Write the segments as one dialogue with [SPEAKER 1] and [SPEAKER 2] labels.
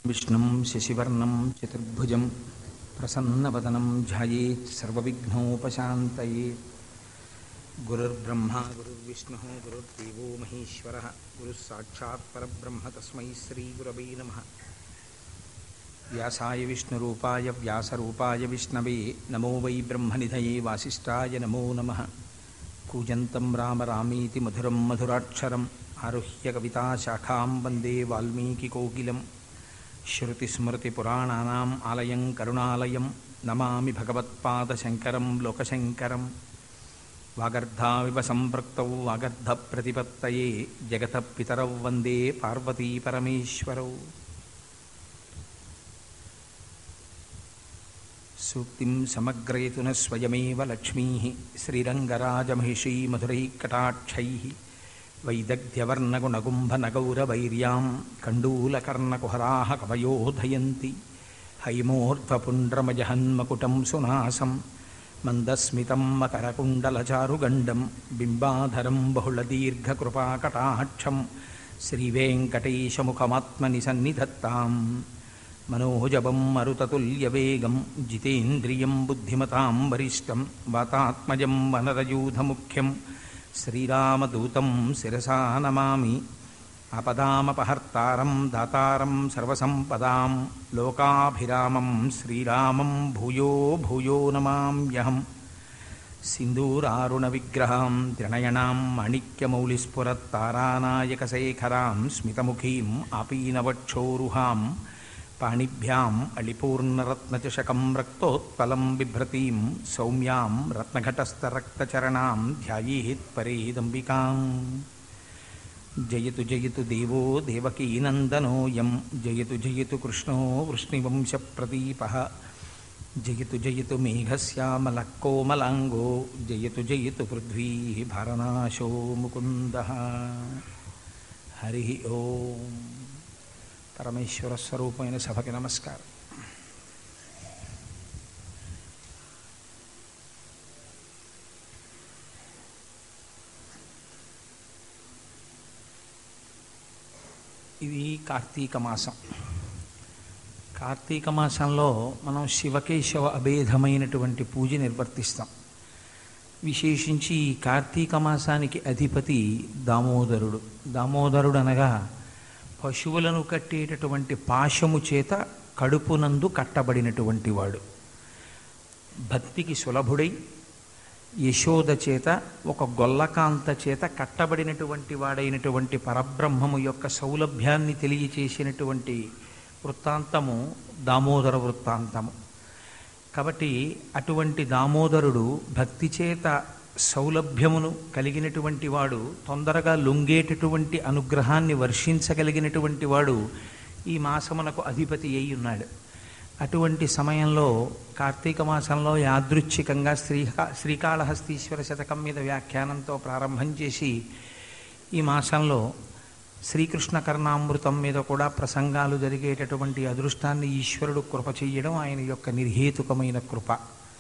[SPEAKER 1] విష్ణుం శశివర్ణం చతుర్భుజం ప్రసన్నవదనం ధ్యాయేత్ సర్వవిఘ్నోపశాంతయే గురుర్బ్రహ్మ గురుర్విష్ణుः గురుర్దేవో మహేశ్వరः గురుः సాక్షాత్ పరబ్రహ్మ తస్మై శ్రీగురవే నమः వ్యాసాయ విష్ణురూపాయ వ్యాసరూపాయ విష్ణవే నమో వై బ్రహ్మనిధయే వాసిష్ఠాయ నమో నమः కూజంతం రామ రామీతి మధురం మధురాక్షరం ఆరుహ్య కవితాశాఖాం వందే వాల్మీకికోకిలం శృతిస్మృతిపురాణానాम् ఆలయం కరుణాలయం నమామి భగవత్పాదశంకరం లోకశంకరం వాగర్ధావివ సంపృక్తౌ వాగర్ధప్రతిపత్తయే జగతః పితరౌ వందే పార్వతీపరమేశ్వరౌ సూక్తిం సమగ్రయతున స్వయమేవ లక్ష్మీ శ్రీరంగరాజమహిషీ మధురైకటాక్షైः వైదగ్ధ్యవర్ణగుణగుంభనగౌరవైర్యాం కండూలకర్ణకుహరాः కవయోధయంతి హైమోర్ధ్వపుండ్రమజహన్మకుటం సునాసం మందస్మితం మకరకుండలచారుగండం బింబాధరం బహుళదీర్ఘకృపాకటాక్షం శ్రీవేంకటేశముఖమాత్మని సన్నిధత్తాం మనోజవం మరుతతుల్యవేగం జితేంద్రియం బుద్ధిమతాం వరిష్టం వాతాత్మజం వనరయూధముఖ్యం శ్రీరామదూతం శిరసా నమామి ఆపదామపహర్తారం దాతారం సర్వసంపదాం లోకాభిరామం శ్రీరామం భూయో భూయో నమామ్యహం सिन्दूरारुणविग्रहां त्रिणयनां माणिक्यमौलिस्फुरत्तारानायकशेखरां स्मितमुखीम् आपीनवक्षोरुहां पाणिभ्याम् अलिपूर्णरत्नचषकं रक्तोत्पलं बिभ्रतीं सौम्यां रत्नघटस्थरक्तचरणां ध्यायेत् परेदम्बिकाम् जयतु जयतु देवो देवकीनन्दनोऽयं जयतु जयतु कृष्णो वृष्णिवंशप्रदीपः जयतु जयतु मेघश्यामलः कोमलाङ्गो जयतु जयतु पृथ्वी भरनाशो मुकुन्दः హరి ఓం పరమేశ్వర స్వరూపమైన సభకి నమస్కారం ఇది కార్తీక మాసం కార్తీక మాసంలో మనం శివకేశవ అభేదమైనటువంటి పూజ నిర్వర్తిస్తాం విశేషించి ఈ కార్తీక మాసానికి అధిపతి దామోదరుడు దామోదరుడు అనగా పశువులను కట్టేటటువంటి పాశము చేత కడుపునందు కట్టబడినటువంటి వాడు భక్తికి సులభుడై యశోద చేత ఒక గొల్లకాంత చేత కట్టబడినటువంటి వాడైనటువంటి పరబ్రహ్మము యొక్క సౌలభ్యాన్ని తెలియచేసినటువంటి వృత్తాంతము దామోదర వృత్తాంతము కాబట్టి అటువంటి దామోదరుడు భక్తి చేత సౌలభ్యమును కలిగినటువంటి వాడు తొందరగా లొంగేటటువంటి అనుగ్రహాన్ని వర్షించగలిగినటువంటి వాడు ఈ మాసమునకు అధిపతి అయి ఉన్నాడు అటువంటి సమయంలో కార్తీక మాసంలో యాదృచ్ఛికంగా శ్రీ శ్రీకాళహస్తీశ్వర శతకం మీద వ్యాఖ్యానంతో ప్రారంభం చేసి ఈ మాసంలో శ్రీకృష్ణ కర్ణామృతం మీద కూడా ప్రసంగాలు జరిగేటటువంటి అదృష్టాన్ని ఈశ్వరుడు కృప చెయ్యడం ఆయన యొక్క నిర్హేతుకమైన కృప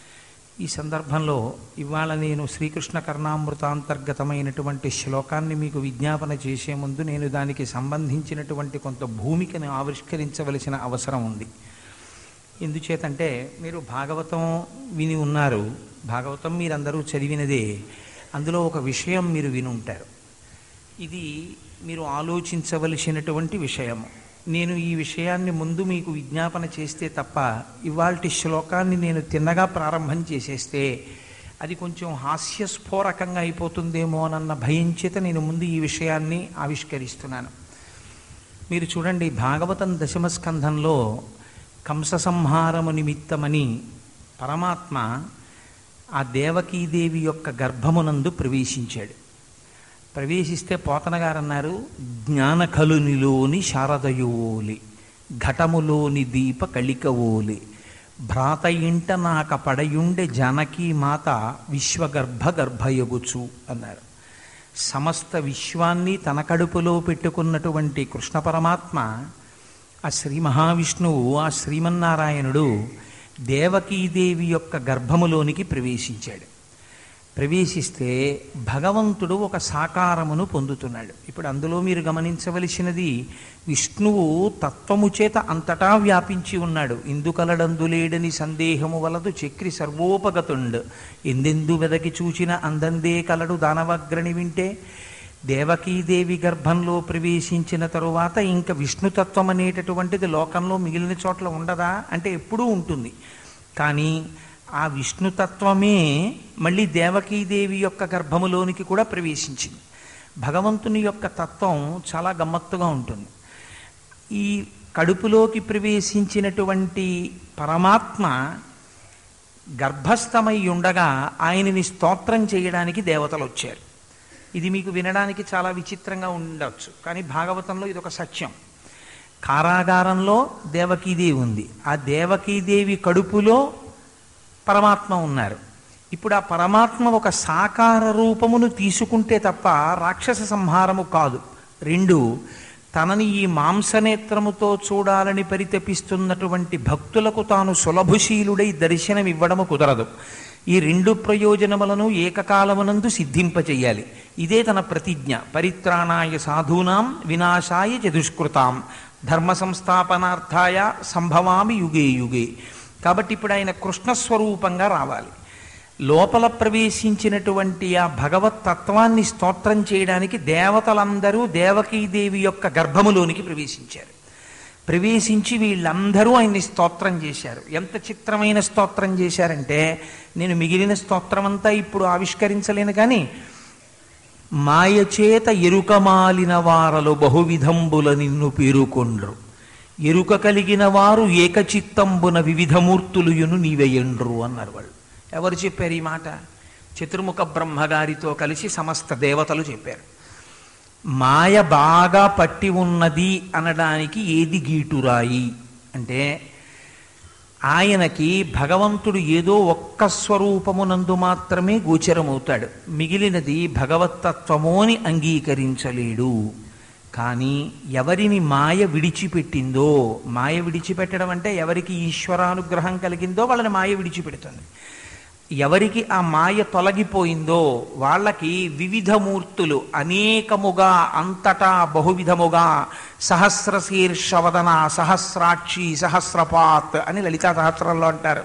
[SPEAKER 1] ఈ సందర్భంలో ఇవాళ నేను శ్రీకృష్ణ కర్ణామృతాంతర్గతమైనటువంటి శ్లోకాన్ని మీకు విజ్ఞాపన చేసే ముందు నేను దానికి సంబంధించినటువంటి కొంత భూమికను ఆవిష్కరించవలసిన అవసరం ఉంది ఎందుచేతంటే మీరు భాగవతం విని ఉన్నారు భాగవతం మీరందరూ చదివినదే అందులో ఒక విషయం మీరు విని ఉంటారు ఇది మీరు ఆలోచించవలసినటువంటి విషయము నేను ఈ విషయాన్ని ముందు మీకు విజ్ఞాపన చేస్తే తప్ప ఇవాల్టి శ్లోకాన్ని నేను తిన్నగా ప్రారంభం చేసేస్తే అది కొంచెం హాస్యస్ఫోరకంగా అయిపోతుందేమో అన్న భయం చేత నేను ముందు ఈ విషయాన్ని ఆవిష్కరిస్తున్నాను మీరు చూడండి భాగవతం దశమస్కంధంలో కంస సంహారము నిమిత్తమని పరమాత్మ ఆ దేవకీదేవి యొక్క గర్భమునందు ప్రవేశించాడు ప్రవేశిస్తే పోతన గారు అన్నారు జ్ఞానకలునిలోని శారదయోలి ఘటములోని దీప కళికవోలి భ్రాత ఇంట నాక పడయుండె జానకీ మాత విశ్వగర్భ గర్భయగుచు అన్నారు సమస్త విశ్వాన్ని తన కడుపులో పెట్టుకున్నటువంటి కృష్ణ పరమాత్మ ఆ శ్రీ మహావిష్ణువు ఆ శ్రీమన్నారాయణుడు దేవకీదేవి యొక్క గర్భములోనికి ప్రవేశించాడు
[SPEAKER 2] ప్రవేశిస్తే భగవంతుడు ఒక సాకారమును పొందుతున్నాడు ఇప్పుడు అందులో మీరు గమనించవలసినది విష్ణువు తత్వము చేత అంతటా వ్యాపించి ఉన్నాడు ఇందుకలడందులేడని సందేహము వలదు చక్రి సర్వోపగతుండు ఎందెందు వెదకి చూచిన అందందే కలడు దానవగ్రణి వింటే దేవకీదేవి గర్భంలో ప్రవేశించిన తరువాత ఇంకా విష్ణుతత్వం అనేటటువంటిది లోకంలో మిగిలిన చోట్ల ఉండదా అంటే ఎప్పుడూ ఉంటుంది కానీ ఆ విష్ణుతత్వమే మళ్ళీ దేవకీదేవి యొక్క గర్భములోనికి కూడా ప్రవేశించింది భగవంతుని యొక్క తత్వం చాలా గమ్మత్తుగా ఉంటుంది ఈ కడుపులోకి ప్రవేశించినటువంటి పరమాత్మ గర్భస్థమై ఉండగా ఆయనని స్తోత్రం చేయడానికి దేవతలు వచ్చారు ఇది మీకు వినడానికి చాలా విచిత్రంగా ఉండవచ్చు కానీ భాగవతంలో ఇది ఒక సత్యం కారాగారంలో దేవకీదేవి ఉంది ఆ దేవకీదేవి కడుపులో పరమాత్మ ఉన్నారు ఇప్పుడు ఆ పరమాత్మ ఒక సాకార రూపమును తీసుకుంటే తప్ప రాక్షస సంహారము కాదు రెండు తనని ఈ మాంసనేత్రముతో చూడాలని పరితపిస్తున్నటువంటి భక్తులకు తాను సులభశీలుడై దర్శనమివ్వడము కుదరదు ఈ రెండు ప్రయోజనములను ఏకకాలమునందు సిద్ధింపచేయాలి ఇదే తన ప్రతిజ్ఞ పరిత్రాణాయ సాధూనాం వినాశాయ చతుష్కృతాం ధర్మ సంస్థాపనార్థాయ సంభవామి యుగే యుగే కాబట్టి ఇప్పుడు ఆయన కృష్ణస్వరూపంగా రావాలి లోపల ప్రవేశించినటువంటి ఆ భగవత్ తత్వాన్ని స్తోత్రం చేయడానికి దేవతలందరూ దేవకీదేవి యొక్క గర్భములోనికి ప్రవేశించారు ప్రవేశించి వీళ్ళందరూ ఆయన్ని స్తోత్రం చేశారు ఎంత చిత్రమైన స్తోత్రం చేశారంటే నేను మిగిలిన స్తోత్రం అంతా ఇప్పుడు ఆవిష్కరించలేను కానీ మాయచేత ఎరుకమాలిన వారలు బహువిధంబుల నిన్ను పేరుకొండ్రు ఎరుక కలిగిన వారు ఏకచిత్తంబున వివిధమూర్తులుయును నీవెయండ్రు అన్నారు వాళ్ళు ఎవరు చెప్పారు ఈ మాట చతుర్ముఖ బ్రహ్మగారితో కలిసి సమస్త దేవతలు చెప్పారు మాయ బాగా పట్టి ఉన్నది అనడానికి ఏది గీటురాయి అంటే ఆయనకి భగవంతుడు ఏదో ఒక్క స్వరూపమునందు మాత్రమే గోచరమవుతాడు మిగిలినది భగవత్తత్వము అని అంగీకరించలేడు కానీ ఎవరిని మాయ విడిచిపెట్టిందో మాయ విడిచిపెట్టడం అంటే ఎవరికి ఈశ్వరానుగ్రహం కలిగిందో వాళ్ళని మాయ విడిచిపెడుతుంది ఎవరికి ఆ మాయ తొలగిపోయిందో వాళ్ళకి వివిధ మూర్తులు అనేకముగా అంతటా బహువిధముగా సహస్రశీర్షవదన సహస్రాక్షి సహస్రపాత్ అని లలితా సహస్రంలో అంటారు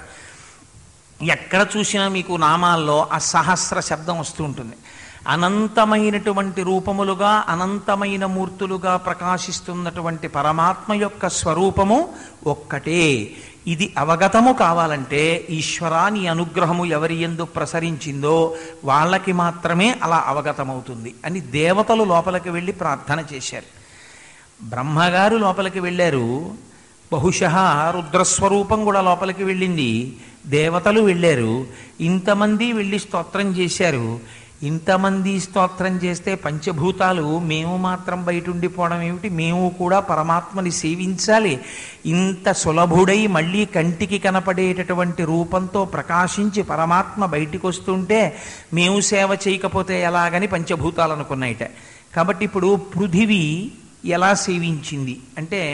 [SPEAKER 2] ఎక్కడ చూసినా మీకు నామాల్లో ఆ సహస్ర శబ్దం వస్తూ ఉంటుంది అనంతమైనటువంటి రూపములుగా అనంతమైన మూర్తులుగా ప్రకాశిస్తున్నటువంటి పరమాత్మ యొక్క స్వరూపము ఒక్కటే ఇది అవగతము కావాలంటే ఈశ్వరాని అనుగ్రహము ఎవరి ఎందు ప్రసరించిందో వాళ్ళకి మాత్రమే అలా అవగతమవుతుంది అని దేవతలు లోపలికి వెళ్ళి ప్రార్థన చేశారు బ్రహ్మగారు లోపలికి వెళ్ళారు బహుశः రుద్రస్వరూపం కూడా లోపలికి వెళ్ళింది దేవతలు వెళ్ళారు ఇంతమంది వెళ్ళి స్తోత్రం చేశారు ఇంతమంది స్తోత్రం చేస్తే పంచభూతాలు మేము మాత్రం బయట ఉండిపోవడం ఏమిటి మేము కూడా పరమాత్మని సేవించాలి ఇంత సులభుడై మళ్ళీ కంటికి కనపడేటటువంటి రూపంతో ప్రకాశించి పరమాత్మ బయటికి వస్తుంటే మేము సేవ చేయకపోతే ఎలాగని పంచభూతాలు అనుకున్నాయిట కాబట్టి ఇప్పుడు పృథివీ ఎలా సేవించింది అంటే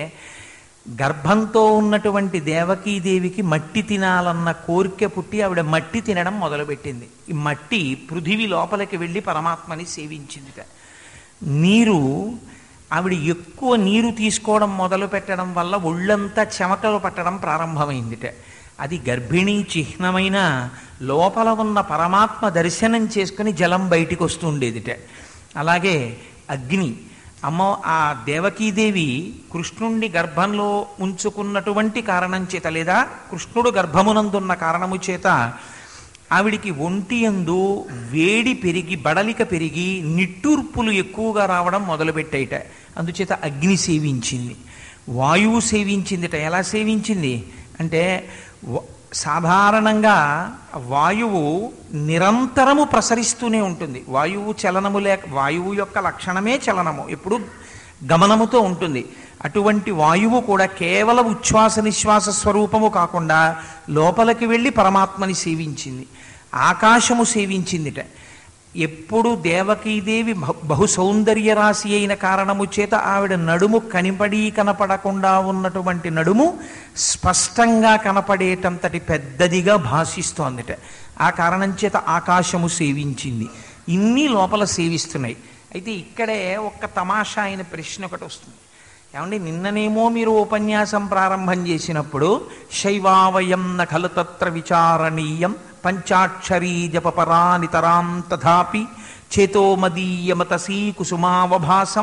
[SPEAKER 2] గర్భంతో ఉన్నటువంటి దేవకీదేవికి మట్టి తినాలన్న కోరిక పుట్టి ఆవిడ మట్టి తినడం మొదలుపెట్టింది ఈ మట్టి పృథివీ లోపలికి వెళ్ళి పరమాత్మని సేవించిందిట నీరు ఆవిడ ఎక్కువ నీరు తీసుకోవడం మొదలు పెట్టడం వల్ల ఒళ్ళంతా చెమటలు పట్టడం ప్రారంభమైందిట అది గర్భిణీ చిహ్నమైన లోపల ఉన్న పరమాత్మ దర్శనం చేసుకుని జలం బయటికి వస్తూ ఉండేదిట అలాగే అగ్ని అమ్మ ఆ దేవకీదేవి కృష్ణుణ్ణి గర్భంలో ఉంచుకున్నటువంటి కారణం చేత లేదా కృష్ణుడు గర్భమునందున్న కారణము చేత ఆవిడికి ఒంటి ఎందు వేడి పెరిగి బడలిక పెరిగి నిట్టూర్పులు ఎక్కువగా రావడం మొదలుపెట్టాయిట అందుచేత అగ్ని సేవించింది వాయువు సేవించిందిట ఎలా సేవించింది అంటే వ- సాధారణంగా వాయువు నిరంతరము ప్రసరిస్తూనే ఉంటుంది వాయువు చలనము లేక వాయువు యొక్క లక్షణమే చలనము ఎప్పుడు గమనముతో ఉంటుంది అటువంటి వాయువు కూడా కేవలం ఉచ్ఛ్వాస నిశ్వాస స్వరూపము కాకుండా లోపలికి వెళ్ళి పరమాత్మని సేవించింది ఆకాశము సేవించిందిట ఎప్పుడు దేవకీదేవి బహు- బహు సౌందర్య రాశి అయిన కారణము చేత ఆవిడ నడుము కనిపడి కనపడకుండా ఉన్నటువంటి నడుము స్పష్టంగా కనపడేటంతటి పెద్దదిగా భాషిస్తోందట ఆ కారణం చేత ఆకాశము సేవించింది ఇన్ని లోపల సేవిస్తున్నాయి అయితే ఇక్కడే ఒక్క తమాషా అయిన ప్రశ్న ఒకటి వస్తుంది ఏమండి నిన్ననేమో మీరు ఉపన్యాసం ప్రారంభం చేసినప్పుడు శైవావయం నఖలు తత్ర విచారణీయం పంచాక్షరీ జపపరా నితరాం తథాపి చేతో మదీయమతసీ కుసుమావభాసం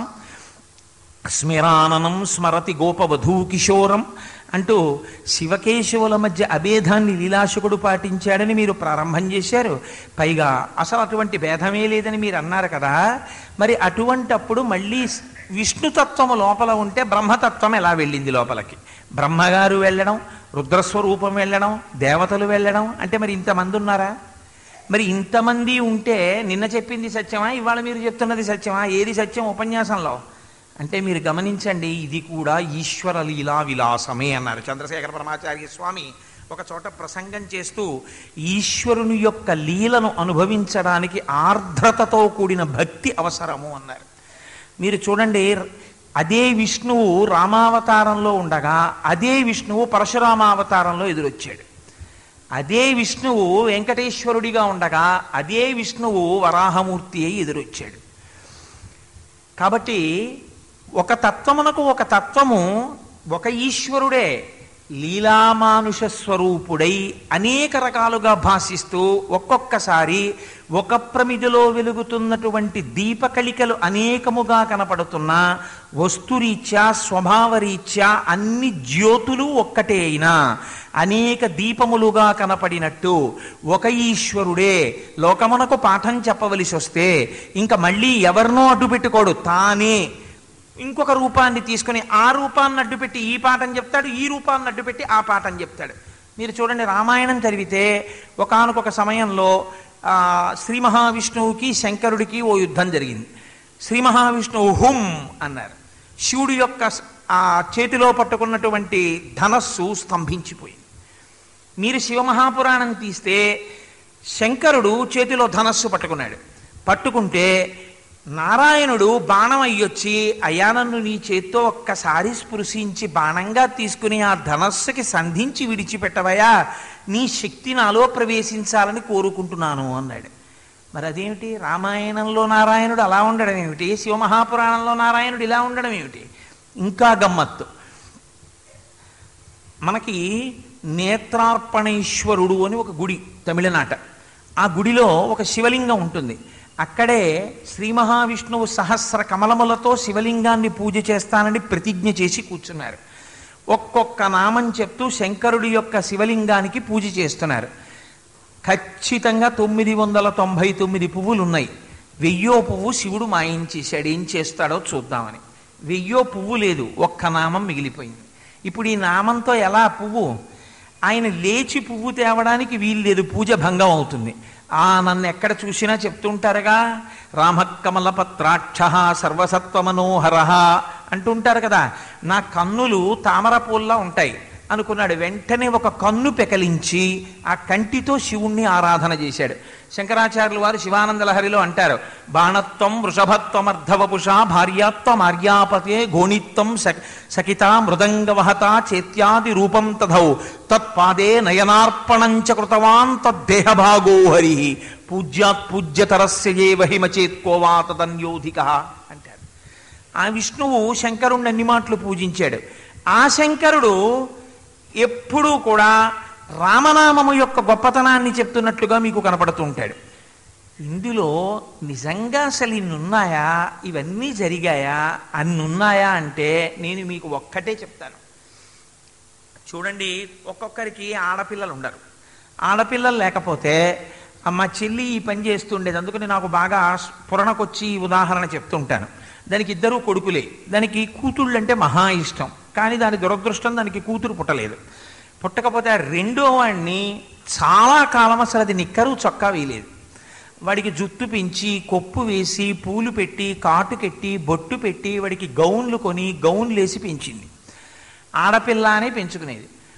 [SPEAKER 2] స్మిరాననం స్మరతి గోపవధూ కిశోరం అంటూ శివకేశవుల మధ్య అభేదాన్ని లీలాశకుడు పాటించాడని మీరు ప్రారంభం చేశారు పైగా అసలు అటువంటి భేదమే లేదని మీరు అన్నారు కదా మరి అటువంటప్పుడు మళ్ళీ విష్ణుతత్వము లోపల ఉంటే బ్రహ్మతత్వం ఎలా వెళ్ళింది లోపలికి బ్రహ్మగారు వెళ్ళడం రుద్రస్వరూపం వెళ్ళడం దేవతలు వెళ్ళడం అంటే మరి ఇంతమంది ఉన్నారా మరి ఇంతమంది ఉంటే నిన్న చెప్పింది సత్యమా ఇవాళ మీరు చెప్తున్నది సత్యమా ఏది సత్యం ఉపన్యాసంలో అంటే మీరు గమనించండి ఇది కూడా ఈశ్వర లీలా విలాసమే అన్నారు చంద్రశేఖర పరమాచార్య స్వామి ఒక చోట ప్రసంగం చేస్తూ ఈశ్వరుని యొక్క లీలను అనుభవించడానికి ఆర్ద్రతతో కూడిన భక్తి అవసరము అన్నారు మీరు చూడండి అదే విష్ణువు రామావతారంలో ఉండగా అదే విష్ణువు పరశురామావతారంలో ఎదురొచ్చాడు అదే విష్ణువు వెంకటేశ్వరుడిగా ఉండగా అదే విష్ణువు వరాహమూర్తి అయి ఎదురొచ్చాడు కాబట్టి ఒక తత్వమునకు ఒక తత్వము ఒక ఈశ్వరుడే లీలామానుష స్వరూపుడై అనేక రకాలుగా భాషిస్తూ ఒక్కొక్కసారి ఒక ప్రమిదిలో వెలుగుతున్నటువంటి దీపకళికలు అనేకముగా కనపడుతున్నా వస్తురీత్యా స్వభావరీత్యా అన్ని జ్యోతులు ఒక్కటే అయినా అనేక దీపములుగా కనపడినట్టు ఒక ఈశ్వరుడే లోకమునకు పాఠం చెప్పవలసి వస్తే ఇంకా మళ్ళీ ఎవరినో అడ్డు పెట్టుకోడు తానే ఇంకొక రూపాన్ని తీసుకుని ఆ రూపాన్ని అడ్డుపెట్టి ఈ పాఠం చెప్తాడు ఈ రూపాన్ని అడ్డుపెట్టి ఆ పాఠం చెప్తాడు మీరు చూడండి రామాయణం చదివితే ఒకానొక సమయంలో ఆ, శ్రీ మహావిష్ణువుకి శంకరుడికి ఓ యుద్ధం జరిగింది శ్రీ మహావిష్ణువు హుం అన్నారు శివుడి యొక్క స- ఆ చేతిలో పట్టుకున్నటువంటి ధనస్సు స్తంభించిపోయింది మీరు శివమహాపురాణం తీస్తే శంకరుడు చేతిలో ధనస్సు పట్టుకున్నాడు పట్టుకుంటే నారాయణుడు బాణం అయ్యొచ్చి అయ్యా నన్ను నీ చేత్తో ఒక్కసారి స్పృశించి బాణంగా తీసుకుని ఆ ధనస్సుకి సంధించి విడిచిపెట్టవయా నీ శక్తి నాలో ప్రవేశించాలని కోరుకుంటున్నాను అన్నాడు మరి అదేమిటి రామాయణంలో నారాయణుడు అలా ఉండడం ఏమిటి శివమహాపురాణంలో నారాయణుడు ఇలా ఉండడం ఏమిటి ఇంకా గమ్మత్తు మనకి నేత్రార్పణేశ్వరుడు అని ఒక గుడి తమిళనాట ఆ గుడిలో ఒక శివలింగం ఉంటుంది అక్కడే శ్రీ మహావిష్ణువు సహస్ర కమలములతో శివలింగాన్ని పూజ చేస్తానని ప్రతిజ్ఞ చేసి కూర్చున్నారు ఒక్కొక్క నామం చెప్తూ శంకరుడి యొక్క శివలింగానికి పూజ చేస్తున్నారు ఖచ్చితంగా తొమ్మిది వందల తొంభై తొమ్మిది పువ్వులు ఉన్నాయి వెయ్యో పువ్వు శివుడు మాయించేశాడు ఏం చేస్తాడో చూద్దామని వెయ్యో పువ్వు లేదు ఒక్క నామం మిగిలిపోయింది ఇప్పుడు ఈ నామంతో ఎలా పువ్వు ఆయన లేచి పువ్వు తేవడానికి వీలు లేదు పూజ భంగం అవుతుంది ఆ నన్ను ఎక్కడ చూసినా చెప్తుంటారుగా రామకమల పత్రాక్ష సర్వసత్వ మనోహర అంటుంటారు కదా నా కన్నులు తామర పూల్లా ఉంటాయి అనుకున్నాడు వెంటనే ఒక కన్ను పెకలించి ఆ కంటితో శివుణ్ణి ఆరాధన చేశాడు శంకరాచార్యులు వారు శివానంద లహరిలో అంటారు బాణత్వం వృషభత్వమర్ధవపుష భార్యాత్వం ఆర్యాపతే గోణిత్వం స- సకిత మృదంగవహత చేత్యాది రూపం తథౌ తత్పాదే నయనార్పణంచ కృతవాన్ తద్దేహభాగో హరి పూజ్యాత్ పూజ్యతరస్య ఏ వహిమచేత్కోవా తదన్యోధిక అంటారు ఆ విష్ణువు శంకరుణ్ణి అన్ని మాటలు పూజించాడు ఆ శంకరుడు ఎప్పుడూ కూడా రామనామము యొక్క గొప్పతనాన్ని చెప్తున్నట్లుగా మీకు కనపడుతూ ఉంటాడు ఇందులో నిజంగా అసలు ఇన్నున్నాయా ఇవన్నీ జరిగాయా అన్నున్నాయా అంటే నేను మీకు ఒక్కటే చెప్తాను చూడండి ఒక్కొక్కరికి ఆడపిల్లలు ఉండరు ఆడపిల్లలు లేకపోతే అమ్మ చెల్లి ఈ పని చేస్తుండేది అందుకని నాకు బాగా పురణకొచ్చి ఈ ఉదాహరణ చెప్తుంటాను దానికి ఇద్దరు కొడుకులే దానికి కూతుళ్ళు అంటే మహా ఇష్టం కానీ దాని దురదృష్టం దానికి కూతురు పుట్టలేదు పుట్టకపోతే ఆ రెండో వాడిని చాలా కాలం అసలు అది నిక్కరు చొక్కా వేయలేదు వాడికి జుత్తు పెంచి కొప్పు వేసి పూలు పెట్టి కాటుకెట్టి బొట్టు పెట్టి వాడికి గౌన్లు కొని గౌన్లు వేసి పెంచింది ఆడపిల్ల అనే పెంచుకునేది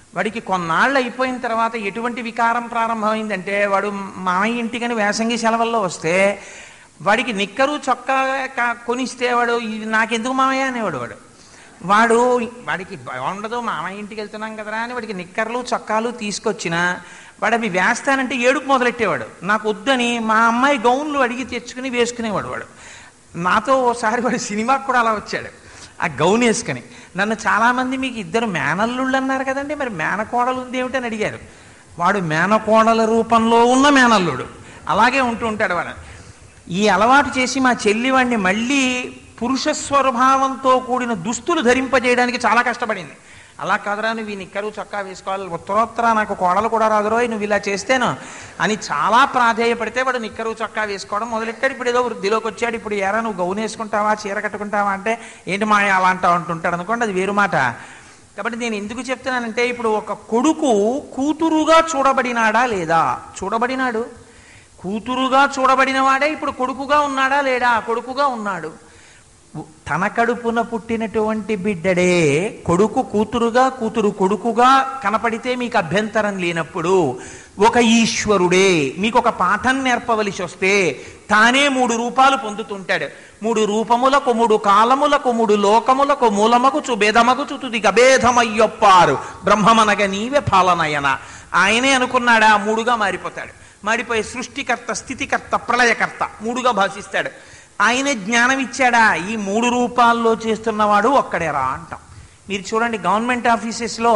[SPEAKER 2] వాడికి కొన్నాళ్ళు అయిపోయిన తర్వాత ఎటువంటి వికారం ప్రారంభమైందంటే వాడు మామయ్య ఇంటికని వేసంగి సెలవుల్లో వస్తే వాడికి నిక్కరు చొక్కా కా- కొనిస్తే వాడు ఇది నాకెందుకు మామయ్య అనేవాడు వాడు వాడు వాడికి బాగుండదు మామయ్య ఇంటికి వెళ్తున్నాం కదరా అని వాడికి నిక్కర్లు చొక్కాలు తీసుకొచ్చిన వాడు అవి వేస్తానంటే ఏడుపు మొదలెట్టేవాడు నాకు వద్దని మా అమ్మాయి గౌన్లు అడిగి తెచ్చుకుని వేసుకునేవాడు వాడు నాతో ఓసారి వాడు సినిమాకి కూడా అలా వచ్చాడు ఆ గౌన్ వేసుకుని నన్ను చాలామంది మీకు ఇద్దరు మేనల్లుళ్ళు అన్నారు కదండి మరి మేనకోడలు ఉంది ఏమిటని అడిగారు వాడు మేనకోడల రూపంలో ఉన్న మేనల్లుడు అలాగే ఉంటూ ఉంటాడు వాడు ఈ అలవాటు చేసి మా చెల్లి వాడిని మళ్ళీ పురుష స్వభావంతో కూడిన దుస్తులు ధరింపజేయడానికి చాలా కష్టపడింది అలా కాదురా నువ్వు ఈ నిక్కరు చొక్కా వేసుకోవాలి ఉత్తరోత్తర నాకు కోడలు కూడా రాదురోయ్ నువ్వు ఇలా చేస్తేను అని చాలా ప్రాధేయపడితే వాడు నిక్కరు చొక్కా వేసుకోవడం మొదలెట్టాడు ఇప్పుడు ఏదో వృద్ధిలోకి వచ్చాడు ఇప్పుడు ఎరా నువ్వు గౌన్ వేసుకుంటావా చీర కట్టుకుంటావా అంటే ఏంటి మా అలా అంటావు అంటుంటాడు అనుకోండి అది వేరు మాట కాబట్టి నేను ఎందుకు చెప్తున్నానంటే ఇప్పుడు ఒక కొడుకు కూతురుగా చూడబడినాడా లేదా చూడబడినాడు కూతురుగా చూడబడిన వాడే ఇప్పుడు కొడుకుగా ఉన్నాడా లేడా కొడుకుగా ఉన్నాడు తన కడుపున పుట్టినటువంటి బిడ్డడే కొడుకు కూతురుగా కూతురు కొడుకుగా కనపడితే మీకు అభ్యంతరం లేనప్పుడు ఒక ఈశ్వరుడే మీకు ఒక పాఠం నేర్పవలసి వస్తే తానే మూడు రూపాలు పొందుతుంటాడు మూడు రూపములకు మూడు కాలములకు మూడు లోకములకు మూలమగుచు భేదమగుచు తుది గభేదమయ్యొప్పారు బ్రహ్మమనగ నీవే పాలనయన ఆయనే అనుకున్నాడా మూడుగా మారిపోతాడు మారిపోయి సృష్టికర్త స్థితికర్త ప్రళయకర్త మూడుగా భాషిస్తాడు ఆయనే జ్ఞానం ఇచ్చాడా ఈ మూడు రూపాల్లో చేస్తున్నవాడు ఒక్కడేరా అంటాం మీరు చూడండి గవర్నమెంట్ ఆఫీసెస్లో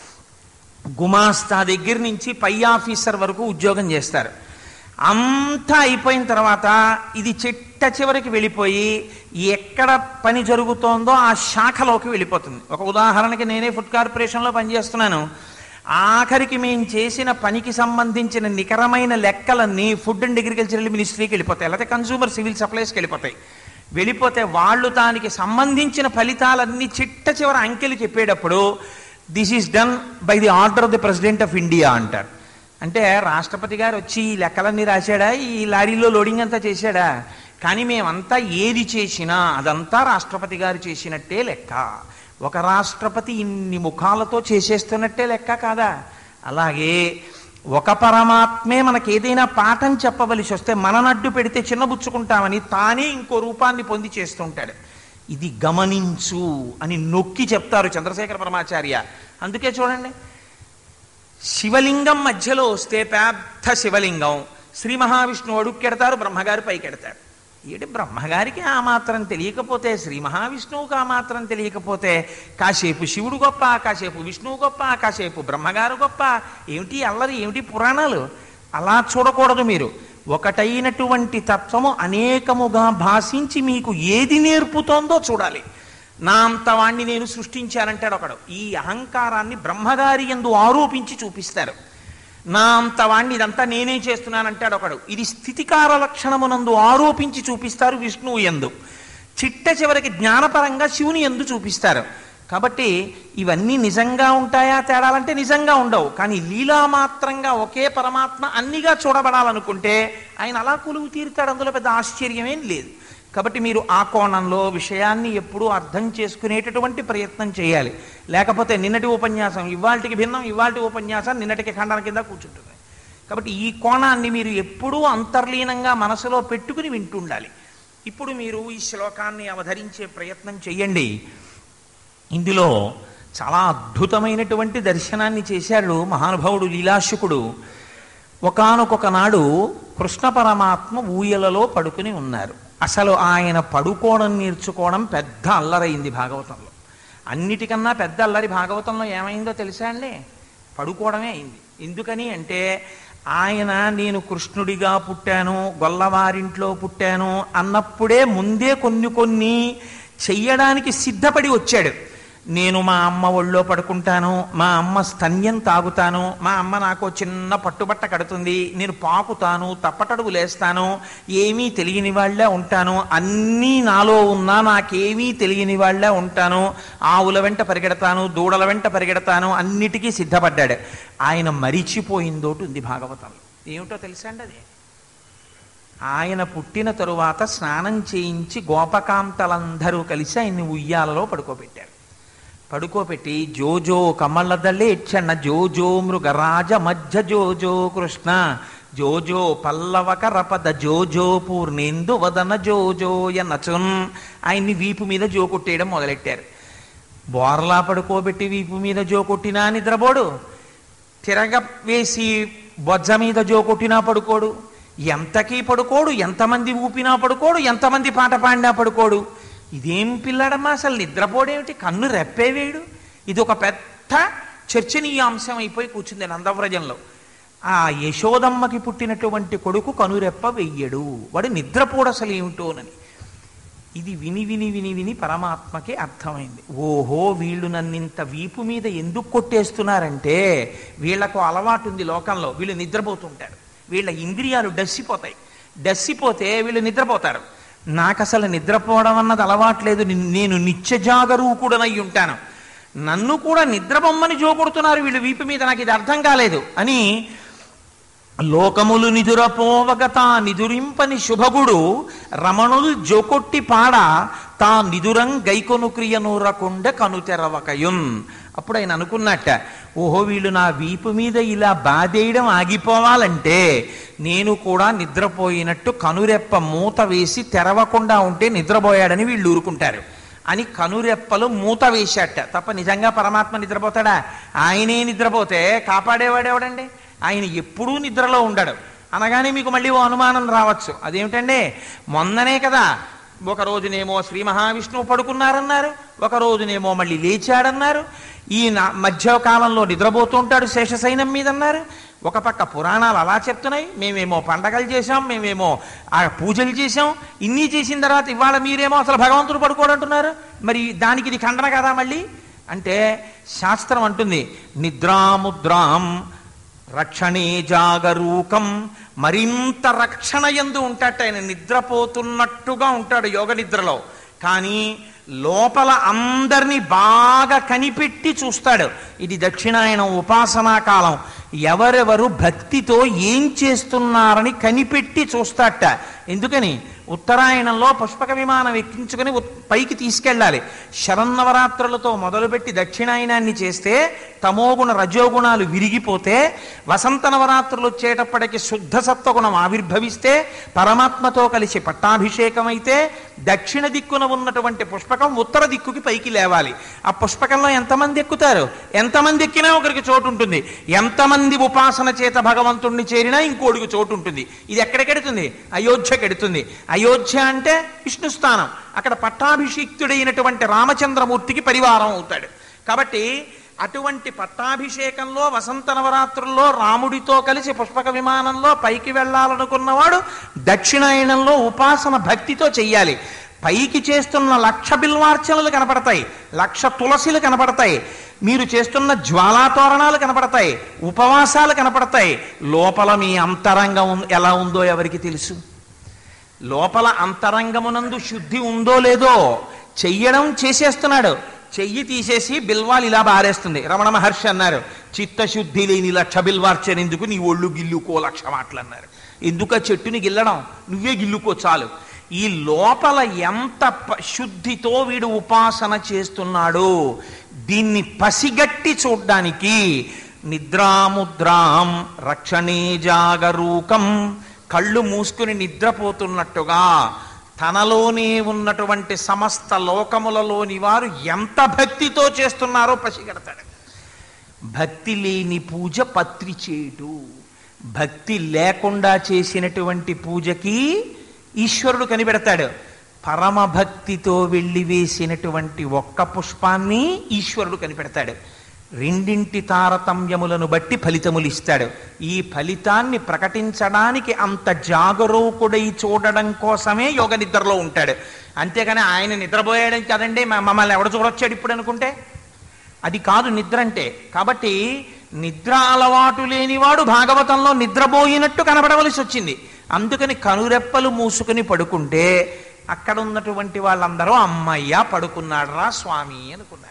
[SPEAKER 2] గుమాస్తా దగ్గర నుంచి పై ఆఫీసర్ వరకు ఉద్యోగం చేస్తారు అంతా అయిపోయిన తర్వాత ఇది చిట్ట చివరికి వెళ్ళిపోయి ఎక్కడ పని జరుగుతోందో ఆ శాఖలోకి వెళ్ళిపోతుంది ఒక ఉదాహరణకి నేనే ఫుడ్ కార్పొరేషన్లో పనిచేస్తున్నాను ఆఖరికి మేము చేసిన పనికి సంబంధించిన నికరమైన లెక్కలన్నీ ఫుడ్ అండ్ అగ్రికల్చరల్ మినిస్ట్రీకి వెళ్ళిపోతాయి లేకపోతే కన్సూమర్ సివిల్ సప్లైస్కి వెళ్ళిపోతాయి వెళ్ళిపోతే వాళ్ళు దానికి సంబంధించిన ఫలితాలన్నీ చిట్ట చివర అంకెలు చెప్పేటప్పుడు this is done by the order of the president of India అంటారు అంటే రాష్ట్రపతి గారు వచ్చి ఈ లెక్కలన్నీ రాశాడా ఈ లారీలో లోడింగ్ అంతా చేశాడా కానీ మేమంతా ఏది చేసినా అదంతా రాష్ట్రపతి గారు చేసినట్టే లెక్క ఒక రాష్ట్రపతి ఇన్ని ముఖాలతో చేసేస్తున్నట్టే లెక్క కాదా అలాగే ఒక పరమాత్మే మనకి ఏదైనా పాఠం చెప్పవలసి వస్తే మననడ్డు పెడితే చిన్నబుచ్చుకుంటామని తానే ఇంకో రూపాన్ని పొంది చేస్తుంటాడు ఇది గమనించు అని నొక్కి చెప్తారు చంద్రశేఖర పరమాచార్య అందుకే చూడండి శివలింగం మధ్యలో వస్తే పెద్ద శివలింగం శ్రీ మహావిష్ణువు అడుక్కెడతారు బ్రహ్మగారు పైకెడతారు ఏంటి బ్రహ్మగారికి ఆ మాత్రం తెలియకపోతే శ్రీ మహావిష్ణువుకి ఆ మాత్రం తెలియకపోతే కాసేపు శివుడు గొప్ప కాసేపు విష్ణువు గొప్ప కాసేపు బ్రహ్మగారు గొప్ప ఏమిటి అల్లరి ఏమిటి పురాణాలు అలా చూడకూడదు మీరు ఒకటైనటువంటి తత్వము అనేకముగా భాషించి మీకు ఏది నేర్పుతోందో చూడాలి నా అంత వాణ్ణి నేను సృష్టించానంటాడు ఒకడు ఈ అహంకారాన్ని బ్రహ్మగారి ఎందు ఆరోపించి చూపిస్తారు నా అంత వాణ్ణి ఇదంతా నేనే చేస్తున్నానంటాడు ఒకడు ఇది స్థితికార లక్షణమునందు ఆరోపించి చూపిస్తారు విష్ణువు ఎందు చిట్ట చివరికి జ్ఞానపరంగా శివుని ఎందు చూపిస్తారు కాబట్టి ఇవన్నీ నిజంగా ఉంటాయా తేడాలంటే నిజంగా ఉండవు కానీ లీలామాత్రంగా ఒకే పరమాత్మ అన్నిగా చూడబడాలనుకుంటే ఆయన అలా కొలువు తీరుతాడు అందులో పెద్ద ఆశ్చర్యమేం లేదు కాబట్టి మీరు ఆ కోణంలో విషయాన్ని ఎప్పుడూ అర్థం చేసుకునేటటువంటి ప్రయత్నం చేయాలి లేకపోతే నిన్నటి ఉపన్యాసం ఇవాళకి భిన్నం ఇవాళ ఉపన్యాసం నిన్నటికి ఖండన కింద కూర్చుంటుంది కాబట్టి ఈ కోణాన్ని మీరు ఎప్పుడూ అంతర్లీనంగా మనసులో పెట్టుకుని వింటుండాలి ఇప్పుడు మీరు ఈ శ్లోకాన్ని అవధరించే ప్రయత్నం చెయ్యండి ఇందులో చాలా అద్భుతమైనటువంటి దర్శనాన్ని చేశాడు మహానుభావుడు లీలాశుకుడు ఒకానొక నాడు కృష్ణ పరమాత్మ ఊయలలో పడుకుని ఉన్నారు అసలు ఆయన పడుకోవడం నేర్చుకోవడం పెద్ద అల్లరైంది భాగవతంలో అన్నిటికన్నా పెద్ద అల్లరి భాగవతంలో ఏమైందో తెలుసా అండి పడుకోవడమే అయింది ఎందుకని అంటే ఆయన నేను కృష్ణుడిగా పుట్టాను గొల్లవారింట్లో పుట్టాను అన్నప్పుడే ముందే కొన్ని కొన్ని చెయ్యడానికి సిద్ధపడి వచ్చాడు నేను మా అమ్మ ఒళ్ళో పడుకుంటాను మా అమ్మ స్తన్యం తాగుతాను మా అమ్మ నాకు చిన్న పట్టుబట్ట కడుతుంది నేను పాకుతాను తప్పటడుగు లేస్తాను ఏమీ తెలియని వాళ్ళే ఉంటాను అన్నీ నాలో ఉన్నా నాకేమీ తెలియని వాళ్ళే ఉంటాను ఆవుల వెంట పరిగెడతాను దూడల వెంట పరిగెడతాను అన్నిటికీ సిద్ధపడ్డాడు ఆయన మరిచిపోయిందోటి ఉంది భాగవతంలో ఏమిటో తెలుసా అండి అది ఆయన పుట్టిన తరువాత స్నానం చేయించి గోపకాంతలందరూ కలిసి ఆయన్ని ఉయ్యాలలో పడుకోబెట్టారు పడుకోబెట్టి జోజో కమలదలే చెన్న జోజో మృగరాజ మధ్య జోజో కృష్ణ జోజో పల్లవక రపద జోజో పూర్ణేందు వదన జోజో ఎన్నచున్ ఆయన్ని వీపు మీద జో కొట్టేయడం మొదలెట్టారు బోర్లా పడుకోబెట్టి వీపు మీద జో కొట్టినా నిద్రపోడు తిరగ వేసి బొజ్జ మీద జో కొట్టినా పడుకోడు ఎంతకీ పడుకోడు ఎంతమంది ఊపినా పడుకోడు ఎంతమంది పాట పాడినా పడుకోడు ఇదేం పిల్లాడమ్మా అసలు నిద్రపోడేమిటి కన్ను రెప్పేవేడు ఇది ఒక పెద్ద చర్చనీయాంశం అయిపోయి కూర్చుంది నందవ్రజంలో ఆ యశోదమ్మకి పుట్టినటువంటి కొడుకు కనురెప్ప వెయ్యడు వాడు నిద్రపోడు అసలు ఏమిటోనని ఇది విని విని విని విని పరమాత్మకి అర్థమైంది ఓహో వీళ్ళు నన్నింత వీపు మీద ఎందుకు కొట్టేస్తున్నారంటే వీళ్లకు అలవాటు ఉంది లోకంలో వీళ్ళు నిద్రపోతుంటారు వీళ్ళ ఇంద్రియాలు డస్సిపోతాయి డస్సిపోతే వీళ్ళు నిద్రపోతారు నాకు అసలు నిద్రపోవడం అన్నది అలవాట్లేదు ని- నేను నిత్య జాగరూకుడనై ఉంటాను నన్ను కూడా నిద్రబొమ్మని జోకొడుతున్నారు వీళ్ళు వీపు మీద నాకు ఇది అర్థం కాలేదు అని లోకములు నిదురపోవగ తా నిదురింపని శుభగుడు రమణులు జోకొట్టి పాడ తా నిదురం గైకొను క్రియనూరకుండ కనుతెరవకయున్ అప్పుడు ఆయన అనుకున్నట్ట ఓహో వీళ్ళు నా వీపు మీద ఇలా బాధేయడం ఆగిపోవాలంటే నేను కూడా నిద్రపోయినట్టు కనురెప్ప మూత వేసి తెరవకుండా ఉంటే నిద్రపోయాడని వీళ్ళు ఊరుకుంటారు అని కనురెప్పలు మూత వేశాట తప్ప నిజంగా పరమాత్మ నిద్రపోతాడా ఆయనే నిద్రపోతే కాపాడేవాడేవాడండి ఆయన ఎప్పుడూ నిద్రలో ఉండడు అనగానే మీకు మళ్ళీ ఓ అనుమానం రావచ్చు అదేమిటండి మొన్ననే కదా ఒక రోజునేమో శ్రీ మహావిష్ణువు పడుకున్నారన్నారు ఒక రోజునేమో మళ్ళీ లేచాడన్నారు ఈ నా- మధ్యకాలంలో నిద్రపోతూ ఉంటాడు శేషసైనం మీద అన్నారు ఒక పక్క పురాణాలు అలా చెప్తున్నాయి మేమేమో పండగలు చేశాం మేమేమో ఆ పూజలు చేశాం ఇన్ని చేసిన తర్వాత ఇవాళ మీరేమో అసలు భగవంతుడు పడుకోడంటున్నారు మరి దానికి ఇది ఖండన కదా మళ్ళీ అంటే శాస్త్రం అంటుంది నిద్రాముద్రాం రక్షణే జాగరూకం మరింత రక్షణ ఎందు ఉంటాట ఆయన నిద్రపోతున్నట్టుగా ఉంటాడు యోగ నిద్రలో కానీ లోపల అందరినీ బాగా కనిపెట్టి చూస్తాడు ఇది దక్షిణాయనం ఉపాసనా కాలం ఎవరెవరు భక్తితో ఏం చేస్తున్నారని కనిపెట్టి చూస్తాట ఎందుకని ఉత్తరాయణంలో పుష్పక విమానం ఎక్కించుకుని ఉత్- పైకి తీసుకెళ్ళాలి శరన్నవరాత్రులతో మొదలుపెట్టి దక్షిణాయనాన్ని చేస్తే తమోగుణ రజోగుణాలు విరిగిపోతే వసంత నవరాత్రులు వచ్చేటప్పటికి శుద్ధ సత్వగుణం ఆవిర్భవిస్తే పరమాత్మతో కలిసి పట్టాభిషేకం అయితే దక్షిణ దిక్కున ఉన్నటువంటి పుష్పకం ఉత్తర దిక్కుకి పైకి లేవాలి ఆ పుష్పకంలో ఎంతమంది ఎక్కుతారు ఎంతమంది ఎక్కినా ఒకరికి చోటు ఉంటుంది ఎంతమంది ఉపాసన చేత భగవంతుణ్ణి చేరినా ఇంకోడికి చోటు ఉంటుంది ఇది ఎక్కడికెడుతుంది అయోధ్యకెడుతుంది అయోధ్య అంటే విష్ణు స్థానం అక్కడ పట్టాభిషిక్తుడైనటువంటి రామచంద్రమూర్తికి పరివారం అవుతాడు కాబట్టి అటువంటి పట్టాభిషేకంలో వసంత నవరాత్రుల్లో రాముడితో కలిసి పుష్పక విమానంలో పైకి వెళ్ళాలనుకున్నవాడు దక్షిణాయనంలో ఉపాసన భక్తితో చెయ్యాలి పైకి చేస్తున్న లక్ష బిల్వార్చనలు కనపడతాయి లక్ష తులసిలు కనపడతాయి మీరు చేస్తున్న జ్వాలాతోరణాలు కనపడతాయి ఉపవాసాలు కనపడతాయి లోపల మీ అంతరంగం ఎలా ఉందో ఎవరికి తెలుసు లోపల అంతరంగమునందు శుద్ధి ఉందో లేదో చెయ్యడం చేసేస్తున్నాడు చెయ్యి తీసేసి బిల్వాలు ఇలా బారేస్తుంది రమణ మహర్షి అన్నారు చిత్తశుద్ధి లేని లక్ష బిల్వార్చనెందుకు నీ ఒళ్ళు గిల్లుకో లక్ష మాటలు అన్నారు ఎందుకు ఆ చెట్టుని గిల్లడం నువ్వే గిల్లుకో చాలు ఈ లోపల ఎంత ప- శుద్ధితో వీడు ఉపాసన చేస్తున్నాడో దీన్ని పసిగట్టి చూడ్డానికి నిద్రాముద్రాం రక్షణే జాగరూకం కళ్ళు మూసుకుని నిద్రపోతున్నట్టుగా తనలోనే ఉన్నటువంటి సమస్త లోకములలోని వారు ఎంత భక్తితో చేస్తున్నారో పసిగడతాడు భక్తి లేని పూజ పత్రి చేటు భక్తి లేకుండా చేసినటువంటి పూజకి ఈశ్వరుడు కనిపెడతాడు పరమ భక్తితో వెళ్ళి వేసినటువంటి ఒక్క పుష్పాన్ని ఈశ్వరుడు కనిపెడతాడు రెండింటి తారతమ్యములను బట్టి ఫలితములు ఇస్తాడు ఈ ఫలితాన్ని ప్రకటించడానికి అంత జాగరూకుడై చూడడం కోసమే యోగ నిద్రలో ఉంటాడు అంతేగాని ఆయన నిద్రపోయాడని కదండి మ- మమ్మల్ని ఎవడు చూడొచ్చాడు ఇప్పుడు అనుకుంటే అది కాదు నిద్ర అంటే కాబట్టి నిద్ర అలవాటు లేనివాడు భాగవతంలో నిద్రపోయినట్టు కనబడవలసి వచ్చింది అందుకని కనురెప్పలు మూసుకుని పడుకుంటే అక్కడ ఉన్నటువంటి వాళ్ళందరూ అమ్మయ్య పడుకున్నాడరా స్వామి అనుకున్నారు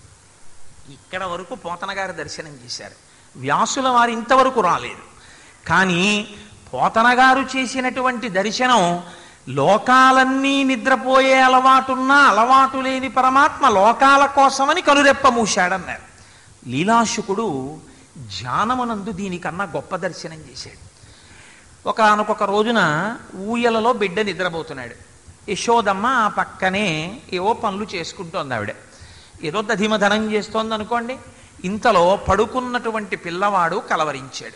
[SPEAKER 2] ఇక్కడ వరకు పోతన గారి దర్శనం చేశారు వ్యాసుల వారు ఇంతవరకు రాలేదు కానీ పోతన గారు చేసినటువంటి దర్శనం లోకాలన్నీ నిద్రపోయే అలవాటున్నా అలవాటు లేని పరమాత్మ లోకాల కోసమని కనురెప్ప మూశాడన్నారు లీలాశుకుడు ధ్యానమునందు దీనికన్నా గొప్ప దర్శనం చేశాడు ఒకనొక రోజున ఊయలలో బిడ్డ నిద్రపోతున్నాడు యశోదమ్మ ఆ పక్కనే ఏవో పనులు చేసుకుంటోంది ఆవిడ ఏదో దధిమధనం చేస్తోంది అనుకోండి ఇంతలో పడుకున్నటువంటి పిల్లవాడు కలవరించాడు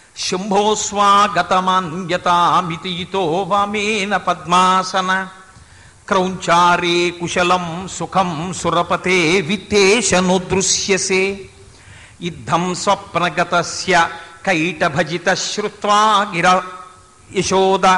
[SPEAKER 2] శంభోస్వాగతమాన్యతామితితో వామేన పద్మాసన క్రౌంచారే కుశలం సుఖం సురపతే విత్తేశను దృశ్యసే ఇద్ధం స్వప్నగతస్య కైటభజిత శ్రుత్వా గిర యశోద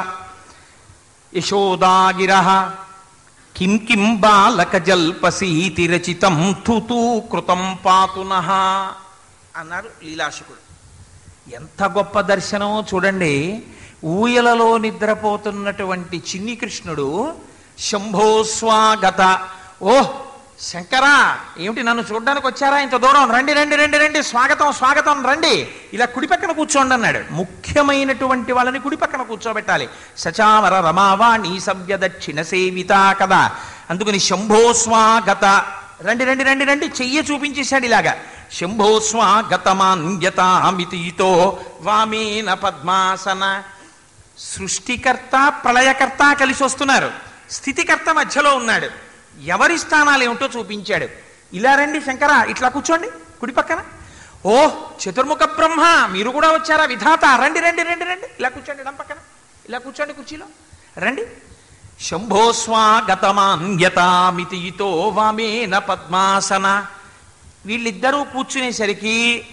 [SPEAKER 2] యశోదాగిర కిం కిం బాలకజల్పసీతి రచితం తుతూ కృతం పాతునః అన్నారు లీలాశకుడు ఎంత గొప్ప దర్శనమో చూడండి ఊయలలో నిద్రపోతున్నటువంటి చిన్ని కృష్ణుడు శంభోస్వాగత ఓహ్ శంకరా ఏమిటి నన్ను చూడడానికి వచ్చారా ఇంత దూరం రండి రండి రండి రండి స్వాగతం స్వాగతం రండి ఇలా కుడి పక్కన కూర్చోండి అన్నాడు ముఖ్యమైనటువంటి వాళ్ళని కుడి పక్కన కూర్చోబెట్టాలి సచావర రమావాణి సవ్య దక్షిణ సేవిత కదా అందుకని శంభో స్వాగత రండి రండి రండి రండి చెయ్యి చూపించేశాడు ఇలాగా శంభో స్వాగతమాన్యతామితితో వామేన పద్మాసన సృష్టికర్త ప్రళయకర్త కలిసి వస్తున్నారు స్థితికర్త మధ్యలో ఉన్నాడు ఎవరి స్థానాలు ఏమిటో చూపించాడు ఇలా రండి శంకర ఇట్లా కూర్చోండి కుడి పక్కన ఓ చతుర్ముఖ బ్రహ్మ మీరు కూడా వచ్చారా విధాత రండి రండి రండి రండి ఇలా కూర్చోండి ఇడం పక్కన ఇలా కూర్చోండి కుర్చీలో రండి శంభో స్వాగతమాన్యతామితితో వామేన పద్మాసన వీళ్ళిద్దరూ కూర్చునేసరికి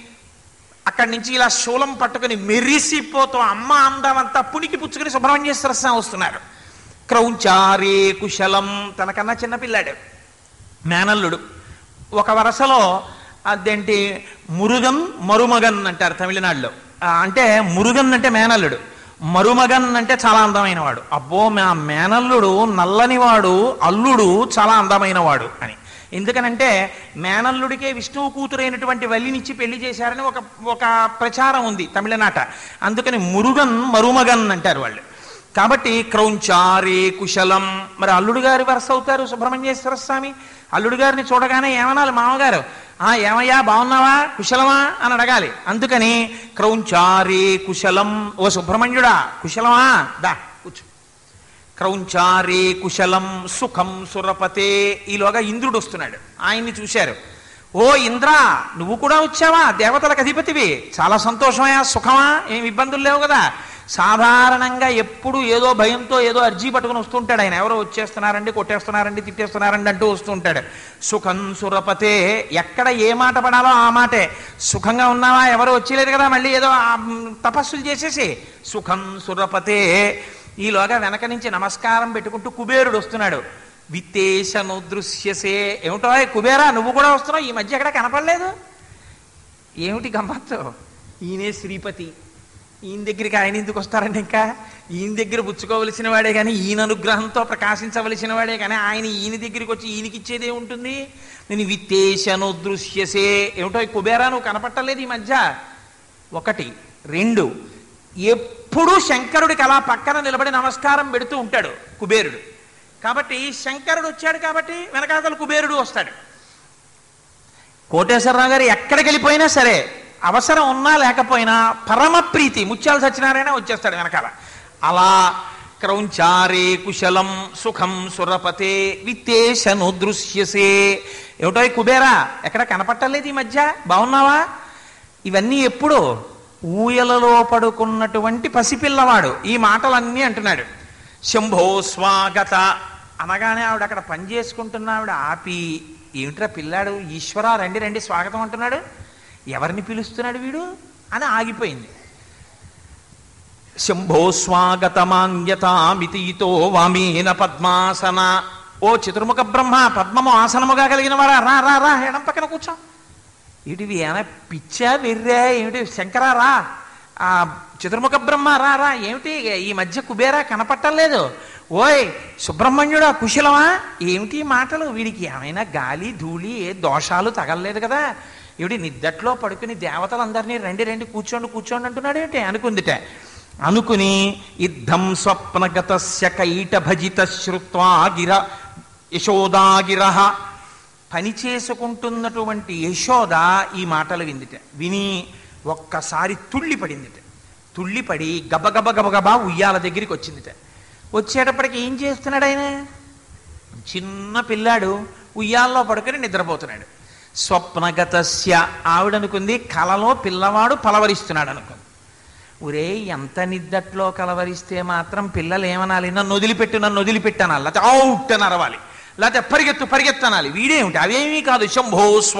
[SPEAKER 2] అక్కడి నుంచి ఇలా శూలం పట్టుకుని మెరిసిపోతూ అమ్మ అందమంతా పునికి పుచ్చుకుని సుబ్రహ్మణ్యేశ్వర స్వామి వస్తున్నారు క్రౌంచారే కుశలం తనకన్నా చిన్నపిల్లాడు మేనల్లుడు ఒక వరసలో అదేంటి మురుగన్ మరుమగన్ అంటారు తమిళనాడులో ఆ, అంటే మురుగన్ అంటే మేనల్లుడు మరుమగన్ అంటే చాలా అందమైన వాడు అబ్బో మా మేనల్లుడు నల్లనివాడు అల్లుడు చాలా అందమైన వాడు అని ఎందుకనంటే మేనల్లుడికే విష్ణువు కూతురైనటువంటి వల్లినిచ్చి పెళ్లి చేశారని ఒక ఒక ప్రచారం ఉంది తమిళనాట అందుకని మురుగన్ మరుమగన్ అంటారు వాళ్ళు కాబట్టి క్రౌంచారే కుశలం మరి అల్లుడు గారి వరస అవుతారు సుబ్రహ్మణ్యేశ్వర స్వామి అల్లుడు గారిని చూడగానే ఏమనాలి మామగారు ఆ ఏమయ్యా బాగున్నావా కుశలమా అని అడగాలి అందుకని క్రౌంచారే కుశలం ఓ సుబ్రహ్మణ్యుడా కుశలమా దా కూర్చో క్రౌంచారే కుశలం సుఖం సురపతే ఈలోగా ఇంద్రుడు వస్తున్నాడు ఆయన్ని చూశారు ఓ ఇంద్ర నువ్వు కూడా వచ్చావా దేవతలకు అధిపతివి చాలా సంతోషమయా సుఖమా ఏం ఇబ్బందులు లేవు కదా సాధారణంగా ఎప్పుడు ఏదో భయంతో ఏదో అర్జీ పట్టుకుని వస్తుంటాడు ఆయన ఎవరో వచ్చేస్తున్నారండి కొట్టేస్తున్నారండి తిట్టేస్తున్నారండి అంటూ వస్తుంటాడు సుఖం సురపతే ఎక్కడ ఏ మాట పడాలో ఆ మాటే సుఖంగా ఉన్నావా ఎవరు వచ్చేలేదు కదా మళ్ళీ ఏదో ఆ, మ్, తపస్సులు చేసేసి సుఖం సురపతే ఈలోగా వెనక నుంచి నమస్కారం పెట్టుకుంటూ కుబేరుడు వస్తున్నాడు విత్తేశను దృశ్యసే ఏమిటో "ఏయ్ కుబేరా నువ్వు కూడా వస్తున్నావు ఈ మధ్య ఎక్కడ కనపడలేదు ఏమిటి గమ్మత్తు ఈయనే శ్రీపతి ఈయన దగ్గరికి ఆయన ఎందుకు వస్తారండి ఇంకా ఈయన దగ్గర పుచ్చుకోవలసిన వాడే కానీ ఈయన అనుగ్రహంతో ప్రకాశించవలసిన వాడే కానీ ఆయన ఈయన దగ్గరికి వచ్చి ఈయనకి ఇచ్చేదే ఉంటుంది నేను విత్తేశను దృశ్యసే ఏమిటో ఈ కుబేరా నువ్వు కనపట్టలేదు ఈ మధ్య ఒకటి రెండు ఎప్పుడూ శంకరుడికి అలా పక్కన నిలబడి నమస్కారం పెడుతూ ఉంటాడు కుబేరుడు కాబట్టి శంకరుడు వచ్చాడు కాబట్టి వెనకాతల కుబేరుడు వస్తాడు కోటేశ్వరరావు గారు ఎక్కడికి వెళ్ళిపోయినా సరే అవసరం ఉన్నా లేకపోయినా పరమ ప్రీతి ముత్యాల సత్యనారాయణ వచ్చేస్తాడు వెనకాల అలా క్రౌంచారే కుశలం సుఖం సురపతే విత్తేశను దృశ్యసే ఏమిటో ఈ కుబేరా ఎక్కడ కనపట్టలేదు ఈ మధ్య బాగున్నావా ఇవన్నీ ఎప్పుడు ఊయలలో పడుకున్నటువంటి పసిపిల్లవాడు ఈ మాటలన్నీ అంటున్నాడు శంభో స్వాగత అనగానే ఆవిడ అక్కడ పని చేసుకుంటున్న ఆవిడ ఆపి ఏమిట్రా పిల్లాడు ఈశ్వర రండి రండి స్వాగతం అంటున్నాడు ఎవరిని పిలుస్తున్నాడు వీడు అని ఆగిపోయింది శంభో స్వాగతమాన్యతామితితో వామేన పద్మాసన ఓ చతుర్ముఖ బ్రహ్మ పద్మము ఆసనముగా కలిగిన వారా రా రా రా ఎడం పక్కన కూర్చో ఇటువి ఏమైనా పిచ్చా వెర్రా ఏమిటి శంకరా రా ఆ చతుర్ముఖ బ్రహ్మ రా రా ఏమిటి ఈ మధ్య కుబేరా కనపట్టలేదు ఓయ్ సుబ్రహ్మణ్యుడా కుశలమా ఏమిటి ఈ మాటలు వీడికి ఏమైనా గాలి ధూళి ఏ దోషాలు తగలలేదు కదా ఏమిటి నిద్దట్లో పడుకుని దేవతలందరినీ రండి రండి కూర్చోండి కూర్చోండి అంటున్నాడు ఏంటి అనుకుందిట అనుకుని ఇద్ధం స్వప్నగతస్య కైటభజిత శ్రుత్వా గిర యశోదాగిర పని చేసుకుంటున్నటువంటి యశోద ఈ మాటలు విందిట విని ఒక్కసారి తుళ్ళిపడిందిట తుళ్ళిపడి గబగబ గబగబా ఉయ్యాల దగ్గరికి వచ్చిందిట వచ్చేటప్పటికి ఏం చేస్తున్నాడు ఆయన చిన్న పిల్లాడు ఉయ్యాల్లో పడుకొని నిద్రపోతున్నాడు స్వప్నగతస్య ఆవిడనుకుంది కలలో పిల్లవాడు పలవరిస్తున్నాడు అనుకుంది ఒరే ఎంత నిద్దట్లో కలవరిస్తే మాత్రం పిల్లలు ఏమనాలి నన్ను వదిలిపెట్టు నన్ను వదిలిపెట్టానాలి లేకపోతే అవుట్ అని అరవాలి లేకపోతే పరిగెత్తు పరిగెత్తనాలి వీడేమిటి అవేమీ కాదు శంభో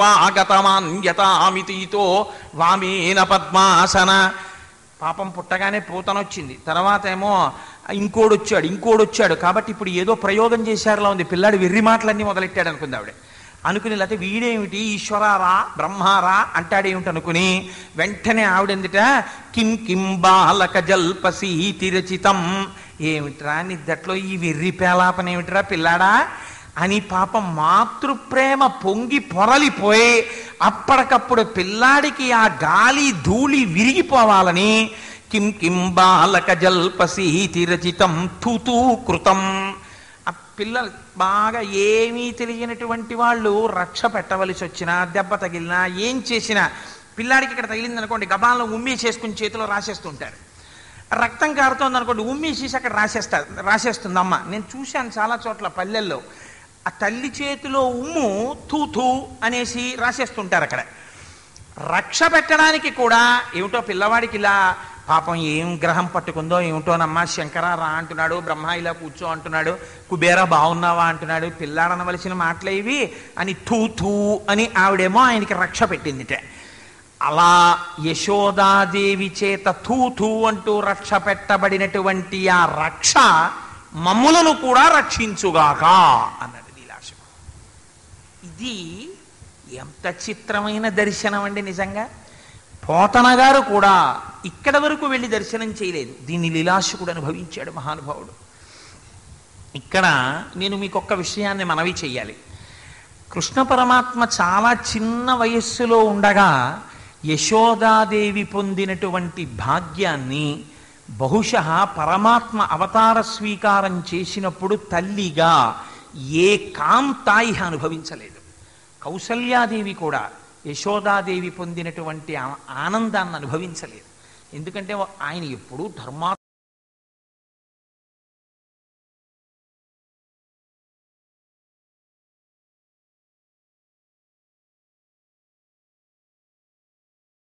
[SPEAKER 2] స్వాగతమాన్యతామితితో వామేన పద్మాసన పాపం పుట్టగానే పూతనొచ్చింది తర్వాత ఏమో ఇంకోడు వచ్చాడు ఇంకోడు వచ్చాడు కాబట్టి ఇప్పుడు ఏదో ప్రయోగం చేశారులా ఉంది పిల్లాడు వెర్రి మాటలన్నీ మొదలెట్టాడు అనుకుంది ఆవిడ అనుకుని లేకపోతే వీడేమిటి ఈశ్వరారా బ్రహ్మారా అంటాడేమిటి అనుకుని వెంటనే ఆవిడెందుట కిం కిం బాలక జల్పసి తిరచితం ఏమిట్రా నిద్దట్లో ఈ వెర్రి పేలాపన ఏమిట్రా పిల్లాడా అని పాపం మాతృప్రేమ పొంగి పొరలిపోయి అప్పటికప్పుడు పిల్లాడికి ఆ గాలి ధూళి విరిగిపోవాలని కిం కిం బాలక జల్పసి రచితం తుతూ కృతం ఆ పిల్లలు బాగా ఏమీ తెలియనటువంటి వాళ్ళు రక్ష పెట్టవలసి వచ్చినా దెబ్బ తగిలినా ఏం చేసినా పిల్లాడికి ఇక్కడ తగిలిందనుకోండి గబాలను ఉమ్మి చేసుకుని చేతిలో రాసేస్తుంటారు రక్తం కారుతోంది అనుకోండి ఉమ్మేసేసి అక్కడ రాసేస్తారు రాసేస్తుంది అమ్మ నేను చూశాను చాలా చోట్ల పల్లెల్లో ఆ తల్లి చేతిలో ఉమ్ము తూ తూ అనేసి రాసేస్తుంటారు అక్కడ రక్ష పెట్టడానికి కూడా ఏమిటో పిల్లవాడికి ఇలా పాపం ఏం గ్రహం పట్టుకుందో ఏమిటోనమ్మా శంకర రా అంటున్నాడు బ్రహ్మ ఇలా కూర్చో అంటున్నాడు కుబేర బాగున్నావా అంటున్నాడు పిల్లాడనవలసిన మాటలు ఇవి అని తూ తూ అని ఆవిడేమో ఆయనకి రక్ష పెట్టిందిట అలా యశోదాదేవి చేత తూ తూ అంటూ రక్ష పెట్టబడినటువంటి ఆ రక్ష మమ్ములను కూడా రక్షించుగాక అన్నది లీలాశం ఇది ఎంత చిత్రమైన దర్శనం అండి నిజంగా పోతన గారు కూడా ఇక్కడ వరకు వెళ్ళి దర్శనం చేయలేదు దీన్ని లీలాశకుడు అనుభవించాడు మహానుభావుడు ఇక్కడ నేను మీకు ఒక్క విషయాన్ని మనవి చెయ్యాలి కృష్ణ పరమాత్మ చాలా చిన్న వయస్సులో ఉండగా యశోదాదేవి పొందినటువంటి భాగ్యాన్ని బహుశ పరమాత్మ అవతార స్వీకారం చేసినప్పుడు తల్లిగా ఏ కాంతాయి అనుభవించలేదు కౌసల్యాదేవి కూడా యశోదాదేవి పొందినటువంటి ఆ- ఆనందాన్ని అనుభవించలేదు ఎందుకంటే ఆయన ఎప్పుడూ ధర్మా